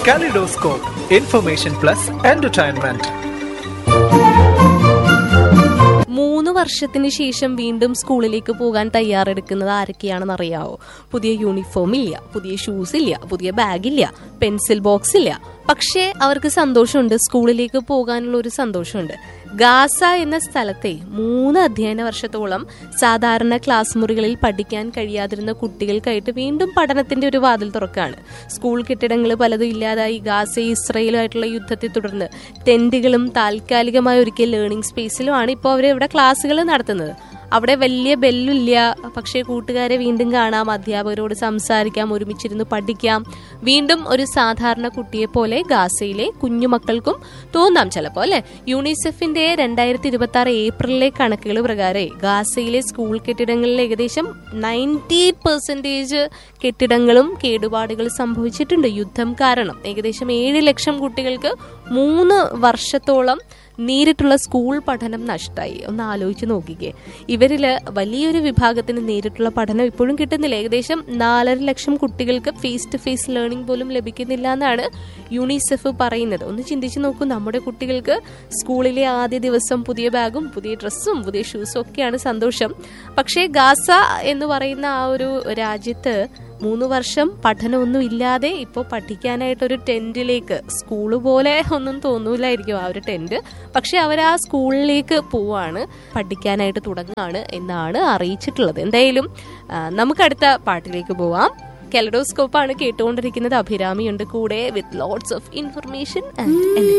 Kaleidoscope, information plus entertainment. മൂന്ന് വർഷത്തിന് ശേഷം വീണ്ടും സ്കൂളിലേക്ക് പോകാൻ തയ്യാറെടുക്കുന്നത് ആരൊക്കെയാണെന്ന് അറിയാവോ പുതിയ യൂണിഫോം ഇല്ല പുതിയ ഷൂസ് ഇല്ല പുതിയ ബാഗ് ഇല്ല പെൻസിൽ ബോക്സ് ഇല്ല പക്ഷേ അവർക്ക് സന്തോഷമുണ്ട് സ്കൂളിലേക്ക് പോകാനുള്ള ഒരു സന്തോഷമുണ്ട് ഗാസ എന്ന സ്ഥലത്തെ മൂന്ന് അധ്യയന വർഷത്തോളം സാധാരണ ക്ലാസ് മുറികളിൽ പഠിക്കാൻ കഴിയാതിരുന്ന കുട്ടികൾക്കായിട്ട് വീണ്ടും പഠനത്തിന്റെ ഒരു വാതിൽ തുറക്കാണ് സ്കൂൾ കെട്ടിടങ്ങൾ പലതും ഇല്ലാതായി ഗാസ ഇസ്രയേലുമായിട്ടുള്ള യുദ്ധത്തെ തുടർന്ന് ടെന്റുകളും താൽക്കാലികമായ ഒരുക്കിയ ലേണിംഗ് സ്പേസിലുമാണ് ഇപ്പോൾ അവർ ഇവിടെ ക്ലാസ്സുകൾ നടത്തുന്നത് അവിടെ വലിയ ബെല്ലില്ല പക്ഷേ കൂട്ടുകാരെ വീണ്ടും കാണാം അധ്യാപകരോട് സംസാരിക്കാം ഒരുമിച്ചിരുന്ന് പഠിക്കാം വീണ്ടും ഒരു സാധാരണ കുട്ടിയെ പോലെ ഗാസയിലെ കുഞ്ഞുമക്കൾക്കും തോന്നാം ചിലപ്പോൾ അല്ലെ യൂണിസെഫിന്റെ രണ്ടായിരത്തി ഇരുപത്തി ആറ് ഏപ്രിലിലെ കണക്കുകൾ പ്രകാരം ഗാസയിലെ സ്കൂൾ കെട്ടിടങ്ങളിൽ ഏകദേശം നയൻറ്റി പെർസെൻറ്റേജ് കെട്ടിടങ്ങളും കേടുപാടുകൾ സംഭവിച്ചിട്ടുണ്ട് യുദ്ധം കാരണം ഏകദേശം ഏഴ് ലക്ഷം കുട്ടികൾക്ക് മൂന്ന് വർഷത്തോളം നേരിട്ടുള്ള സ്കൂൾ പഠനം നഷ്ടമായി ഒന്ന് ആലോചിച്ച് നോക്കിക്കേ ഇവരില് വലിയൊരു വിഭാഗത്തിന് നേരിട്ടുള്ള പഠനം ഇപ്പോഴും കിട്ടുന്നില്ല ഏകദേശം നാലര ലക്ഷം കുട്ടികൾക്ക് ഫേസ് ടു ഫേസ് ലേണിംഗ് പോലും ലഭിക്കുന്നില്ല എന്നാണ് യൂണിസെഫ് പറയുന്നത് ഒന്ന് ചിന്തിച്ചു നോക്കൂ നമ്മുടെ കുട്ടികൾക്ക് സ്കൂളിലെ ആദ്യ ദിവസം പുതിയ ബാഗും പുതിയ ഡ്രസ്സും പുതിയ ഷൂസും ഒക്കെയാണ് സന്തോഷം പക്ഷേ ഗാസ എന്ന് പറയുന്ന ആ ഒരു രാജ്യത്ത് മൂന്ന് വർഷം പഠനമൊന്നും ഇല്ലാതെ ഇപ്പോൾ പഠിക്കാനായിട്ട് ഒരു ടെന്റിലേക്ക് സ്കൂള് പോലെ ഒന്നും തോന്നൂലായിരിക്കും ആ ഒരു ടെന്റ് പക്ഷെ അവർ ആ സ്കൂളിലേക്ക് പോവാണ് പഠിക്കാനായിട്ട് തുടങ്ങുകയാണ് എന്നാണ് അറിയിച്ചിട്ടുള്ളത് എന്തായാലും ആ, നമുക്ക് അടുത്ത പാട്ടിലേക്ക് പോവാം കെലഡോസ്കോപ്പ് ആണ് കേട്ടുകൊണ്ടിരിക്കുന്നത് അഭിരാമിയുണ്ട് കൂടെ with lots of information and